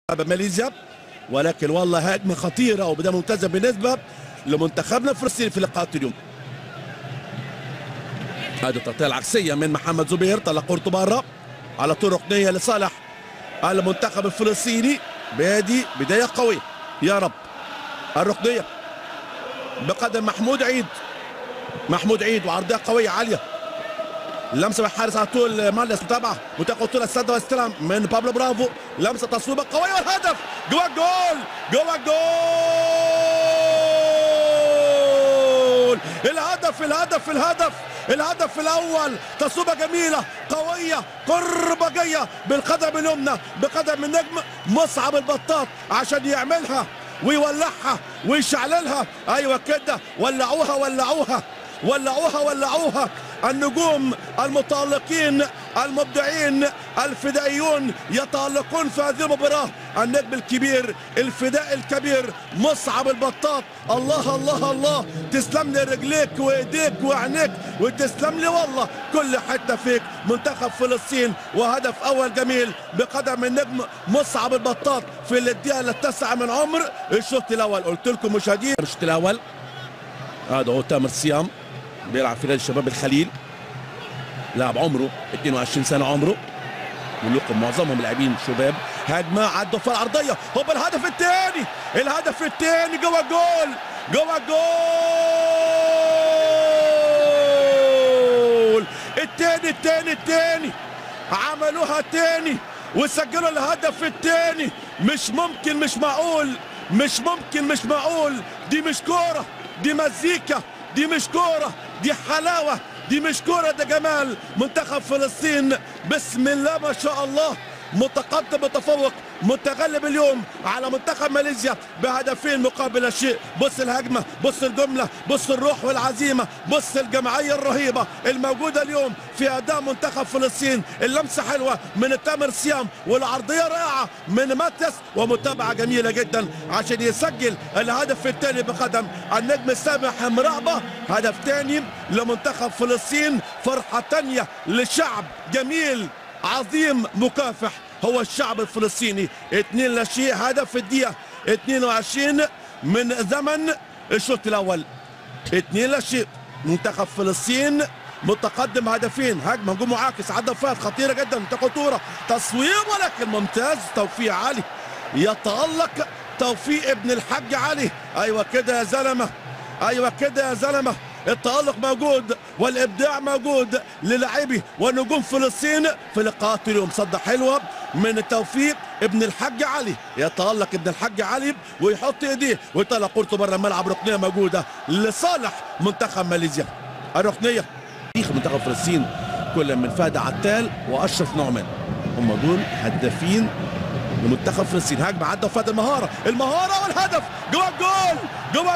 ماليزيا ولكن والله هجمه خطيره وبدايه ممتازه بالنسبه لمنتخبنا الفلسطيني في لقاء اليوم هذه التغطيه العكسيه من محمد زبير طلع كورته بره على طول ركنيه لصالح المنتخب الفلسطيني بادي بدايه قويه يا رب الركنيه بقدم محمود عيد محمود عيد وعرضيه قويه عاليه لمسه من الحارس على طول مالس متابعه متاخد طول السد واستلام من بابلو برافو لمسه تصويبه قويه والهدف جوا الجول جوا الجول الهدف الهدف الهدف الهدف الاول تصويبه جميله قويه قربه جايه بالقدم اليمنى بقدم النجم مصعب البطاط عشان يعملها ويولعها ويشعللها ايوه كده ولعوها ولعوها ولعوها ولعوها النجوم المتألقين المبدعين الفدائيون يتألقون في هذه المباراة النجم الكبير الفداء الكبير مصعب البطاط الله الله الله تسلم لي رجليك وايديك وعينيك وتسلم لي والله كل حته فيك منتخب فلسطين وهدف اول جميل بقدم النجم مصعب البطاط في الدقيقه التاسعه من عمر الشوط الاول قلت لكم مشاهدين الشوط الاول هذا هو تامر صيام بيلعب في نادي الشباب الخليل لاعب عمره 22 سنه عمره كلكم معظمهم لاعبين شباب هجمه عدوا في العرضيه هوب الهدف الثاني الهدف الثاني جوه الجول جوه الجول الثاني الثاني الثاني عملوها تاني وسجلوا الهدف الثاني مش ممكن مش معقول مش ممكن مش معقول دي مش كوره دي مزيكا دي مش كوره دي حلاوه دي مش كوره ده جمال منتخب فلسطين بسم الله ما شاء الله متقدم متفوق متغلب اليوم على منتخب ماليزيا بهدفين مقابل شيء بص الهجمه بص الجمله بص الروح والعزيمه بص الجمعيه الرهيبه الموجوده اليوم في اداء منتخب فلسطين اللمسه حلوه من تامر سيام والعرضيه رائعه من ماتياس ومتابعه جميله جدا عشان يسجل الهدف الثاني بقدم النجم سامح مراقبه هدف ثاني لمنتخب فلسطين فرحه ثانيه لشعب جميل عظيم مكافح هو الشعب الفلسطيني اثنين لا شيء هدف في الدقيقة 22 من زمن الشوط الأول اثنين لا شيء منتخب فلسطين متقدم هدفين هجمة هجوم معاكس عدفات خطيرة جدا خطورة تصوير ولكن ممتاز توفيق علي يتألق توفيق ابن الحاج علي ايوه كده يا زلمه ايوه كده يا زلمه التألق موجود والإبداع موجود للاعبي ونجوم فلسطين في لقاءات اليوم صدة حلوة من التوفيق ابن الحاج علي يتألق ابن الحاج علي ويحط ايديه ويطلع كورته بره الملعب ركنية موجودة لصالح منتخب ماليزيا الركنية تاريخ منتخب فلسطين كل من فهد عتال واشرف نعمان هم دول هدافين لمنتخب فلسطين هجمه عدى وفاد المهاره المهاره والهدف جوه الجول جوه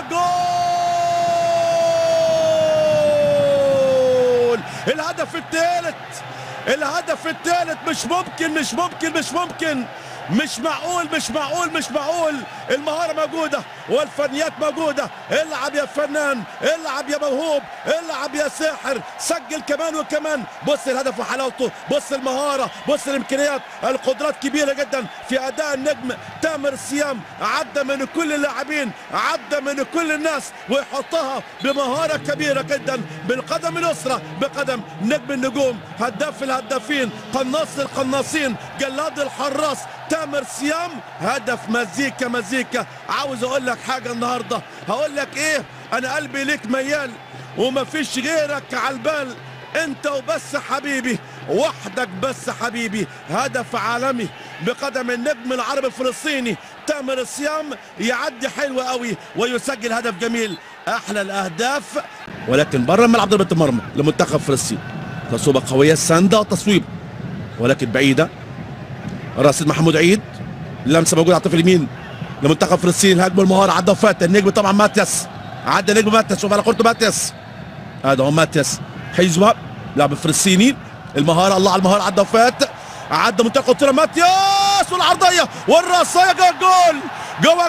الجول الهدف الثالث الهدف الثالث مش ممكن مش ممكن مش ممكن مش معقول مش معقول مش معقول المهارة موجودة والفنيات موجودة العب يا فنان العب يا موهوب العب يا ساحر سجل كمان وكمان بص الهدف وحلاوته بص المهارة بص الامكانيات القدرات كبيرة جدا في اداء النجم تامر سيام عدى من كل اللاعبين عدى من كل الناس ويحطها بمهارة كبيرة جدا بالقدم اليسرى بقدم نجم النجوم هداف الهدافين قناص القناصين جلاد الحراس تامر سيام هدف مزيكا مزيكا عاوز اقول لك حاجه النهارده هقول لك ايه انا قلبي ليك ميال ومفيش غيرك على البال انت وبس حبيبي وحدك بس حبيبي هدف عالمي بقدم النجم العربي الفلسطيني تامر الصيام يعدي حلو قوي ويسجل هدف جميل احلى الاهداف ولكن بره الملعب ضربه المرمى لمنتخب فلسطين تصويبه قويه سانده تصويب ولكن بعيده راسل محمود عيد لمسه موجوده على الطرف اليمين لمنتخب فلسطين الهجمه المهاره عدى وفات النجم طبعا ماتياس عدى نجم ماتياس شوف على كورته ماتياس هذا هو ماتياس حيزوه لاعب فلسطيني المهاره الله على المهاره عدى وفات عدى منطقه قطره ماتياس والعرضيه والراسيه جوه الجول جوه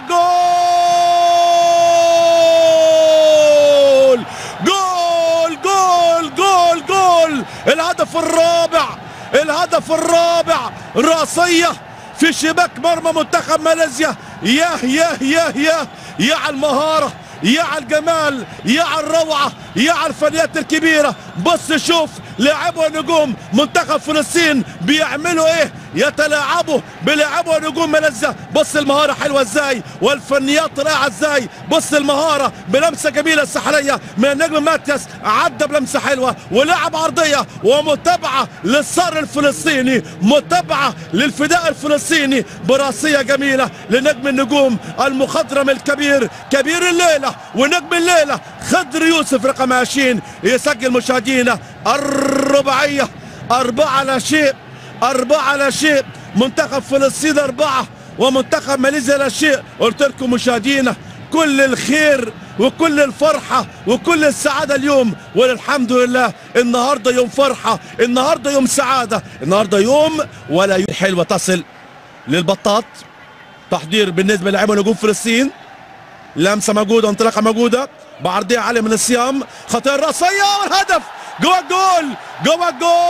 الجول جول جول جول جول الهدف الرابع الهدف الرابع راسيه في شباك مرمى منتخب ماليزيا ياه ياه ياه ياه يا على المهاره يا على الجمال يا على الروعه يا على الفنيات الكبيره بص شوف لاعبوا نجوم منتخب فلسطين بيعملوا ايه يتلاعبوا بلاعبوا نجوم ماليزيا بص المهاره حلوه ازاي والفنيات رائعه ازاي بص المهاره بلمسه جميله السحريه من النجم ماتياس عدى بلمسه حلوه ولعب عرضيه ومتابعه للصار الفلسطيني متابعه للفداء الفلسطيني براسيه جميله لنجم النجوم المخضرم الكبير كبير الليله ونجم الليله خضر يوسف رقم 20 يسجل مشاهدينا الرباعيه أربعة لا شيء أربعة لا شيء منتخب فلسطين أربعة ومنتخب ماليزيا لا شيء قلت لكم مشاهدينا كل الخير وكل الفرحة وكل السعادة اليوم والحمد لله النهاردة يوم فرحة النهاردة يوم سعادة النهاردة يوم ولا يوم حلوة تصل للبطاط تحضير بالنسبة للاعبين نجوم فلسطين لمسة موجودة انطلاقة موجودة بعرضية عالية من الصيام خطير راسية والهدف جوا الجول جوا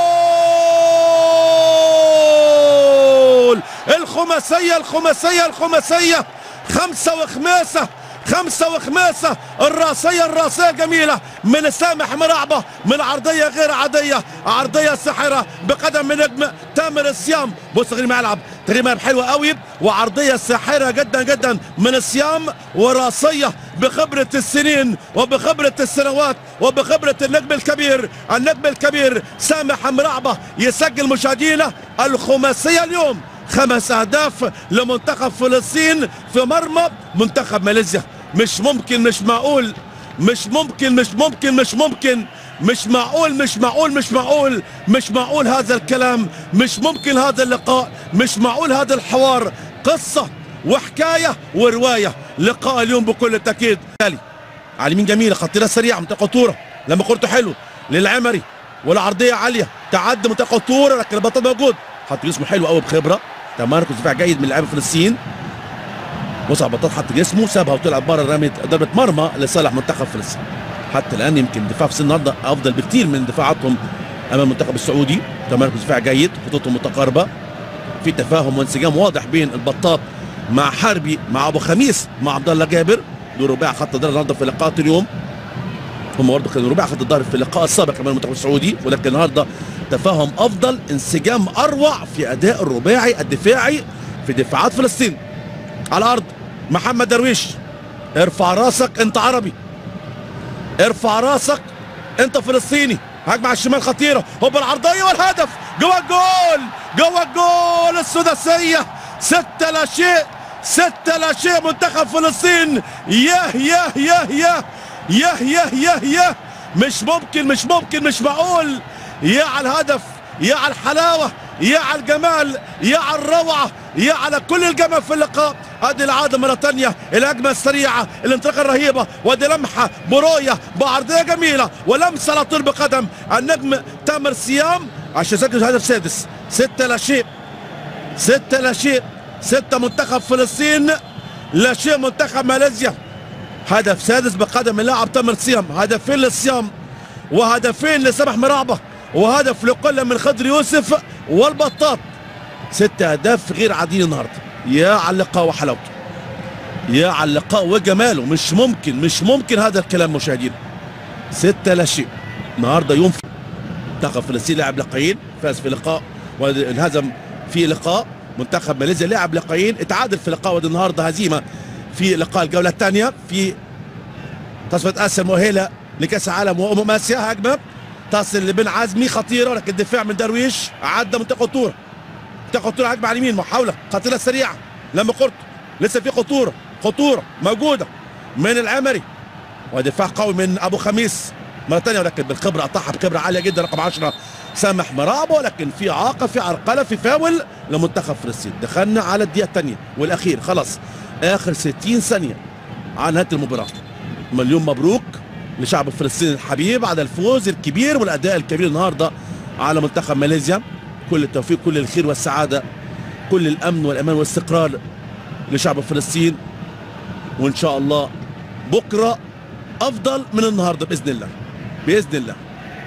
الجول الخماسية الخماسية الخماسية خمسة وخماسة خمسة وخماسة الراسية الراسية الجميلة من سامح مرعبة من عرضية غير عادية عرضية ساحرة بقدم من نجم تامر الصيام بص تغيير ملعب تغيير ملعب حلوة قوي وعرضية ساحرة جدا جدا من الصيام وراسية بخبرة السنين وبخبرة السنوات وبخبرة النجم الكبير النجم الكبير سامح مرعبة يسجل مشاهدينا الخماسية اليوم خمس اهداف لمنتخب فلسطين في مرمى منتخب ماليزيا مش ممكن مش معقول مش ممكن مش ممكن مش ممكن مش معقول مش معقول مش معقول مش معقول هذا الكلام مش ممكن هذا اللقاء مش معقول هذا الحوار قصة وحكاية ورواية لقاء اليوم بكل تأكيد تالي على اليمين جميلة خطيرة سريعة منطقة طورة لما قلته حلو للعمري والعرضية عالية تعدي منطقة طورة لكن البطل موجود حط جسمه حلو قوي بخبرة تمركز دفاع جيد من لاعبي فلسطين مصعب بطاط حط جسمه سابها وطلع بره رمت ضربه مرمى لصالح منتخب فلسطين حتى الان يمكن دفاع فلسطين النهارده افضل بكثير من دفاعاتهم امام المنتخب السعودي تمركز دفاع جيد خطوطهم متقاربه في تفاهم وانسجام واضح بين البطاط مع حربي مع ابو خميس مع عبد الله جابر دول رباع خط الظهر النهارده في لقاءات اليوم هم برضه كانوا رباع خط الظهر في اللقاء السابق امام المنتخب السعودي ولكن النهارده تفاهم افضل انسجام اروع في اداء الرباعي الدفاعي في دفاعات فلسطين على الارض محمد درويش ارفع راسك انت عربي ارفع راسك انت فلسطيني هجمة على الشمال خطيرة هوب العرضية والهدف جوا الجول جوا الجول السداسية ستة لا شيء ستة لا شيء منتخب فلسطين ياه ياه ياه ياه ياه ياه ياه ياه مش ممكن مش ممكن مش معقول يا على الهدف يا على الحلاوة يا على الجمال يا على الروعة يا على كل الجمال في اللقاء ادي العادة مرة تانية الهجمة السريعة الانطلاقة الرهيبة وادي لمحة برؤية بعرضية جميلة ولمسة على طول بقدم النجم تامر صيام عشان يسجل الهدف السادس ستة لا شيء ستة لا شيء ستة منتخب فلسطين لا شيء منتخب ماليزيا هدف سادس بقدم اللاعب تامر صيام هدفين للصيام وهدفين لسمح مرعبة وهدف لقلة من خضر يوسف والبطاط ست اهداف غير عاديين النهارده يا على اللقاء وحلاوته يا على اللقاء وجماله مش ممكن مش ممكن هذا الكلام مشاهدينا ستة لا شيء النهارده يوم منتخب فلسطين لعب لقاءين فاز في لقاء وانهزم في لقاء منتخب ماليزيا لعب لقاءين اتعادل في لقاء ودي النهارده هزيمه في لقاء الجوله الثانيه في تصفيه اسيا المؤهله لكاس العالم وامم اسيا هجمه تصل لبن عزمي خطيره ولكن الدفاع من درويش عدى منطقه خطوره منطقه خطوره هجمه على اليمين محاوله خطيره سريعه لما قلت لسه في خطوره خطوره موجوده من العمري ودفاع قوي من ابو خميس مره ثانيه ولكن بالخبره قطعها بخبره عاليه جدا رقم 10 سامح مرابو ولكن في اعاقه في عرقله في فاول لمنتخب فلسطين دخلنا على الدقيقه الثانيه والاخير خلاص اخر 60 ثانيه على نهايه المباراه مليون مبروك لشعب فلسطين الحبيب على الفوز الكبير والاداء الكبير النهارده على منتخب ماليزيا كل التوفيق كل الخير والسعاده كل الامن والامان والاستقرار لشعب فلسطين وان شاء الله بكره افضل من النهارده باذن الله باذن الله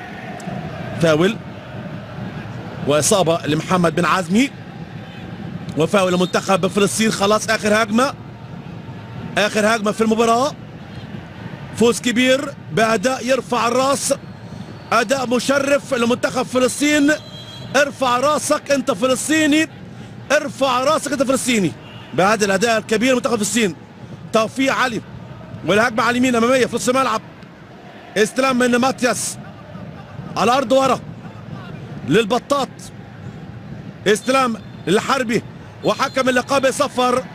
فاول واصابه لمحمد بن عزمي وفاول لمنتخب فلسطين خلاص اخر هجمه اخر هجمه في المباراه فوز كبير باداء يرفع الراس اداء مشرف لمنتخب فلسطين ارفع راسك انت فلسطيني ارفع راسك انت فلسطيني بهذا الاداء الكبير لمنتخب فلسطين توفيق علي والهجمه على اليمين اماميه في نص الملعب استلام من ماتياس على الارض ورا للبطاط استلام للحربي وحكم اللقاء بيصفر